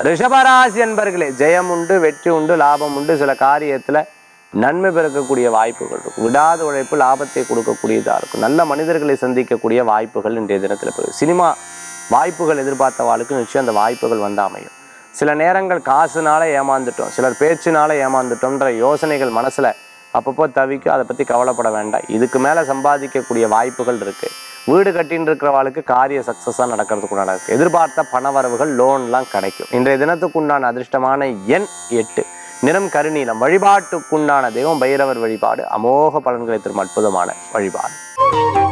ரிஷபராசி என்பர்களே ஜெயம் உண்டு வெற்றி உண்டு லாபம் உண்டு சில காரியத்துல நன்மை பிறக்கக்கூடிய வாய்ப்புகள் இருக்கும் விடாத உழைப்பு லாபத்தை கொடுக்கக்கூடியதா இருக்கும் நல்ல மனிதர்களை சந்திக்கக்கூடிய வாய்ப்புகள் இன்றைய தினத்தில் பெறும் சினிமா வாய்ப்புகள் எதிர்பார்த்த வாழ்க்கை நிச்சயம் அந்த வாய்ப்புகள் வந்து அமையும் சில நேரங்கள் காசுனால ஏமாந்துட்டோம் சிலர் பேச்சுனால ஏமாந்துட்டோம்ன்ற யோசனைகள் மனசுல அப்பப்போ தவிக்கும் அதை பத்தி கவலைப்பட வேண்டாம் இதுக்கு மேல சம்பாதிக்கக்கூடிய வாய்ப்புகள் இருக்கு வீடு கட்டின்னு இருக்கிறவாளுக்கு காரிய சக்ஸஸாக நடக்கிறதுக்கு நடக்கு எதிர்பார்த்த பணவரவுகள் லோன்லாம் கிடைக்கும் இன்றைய தினத்துக்குண்டான அதிர்ஷ்டமான எண் எட்டு நிறம் கருநீலம் வழிபாட்டுக்குண்டான தெய்வம் பைரவர் வழிபாடு அமோக பலன்களை தரும் அற்புதமான வழிபாடு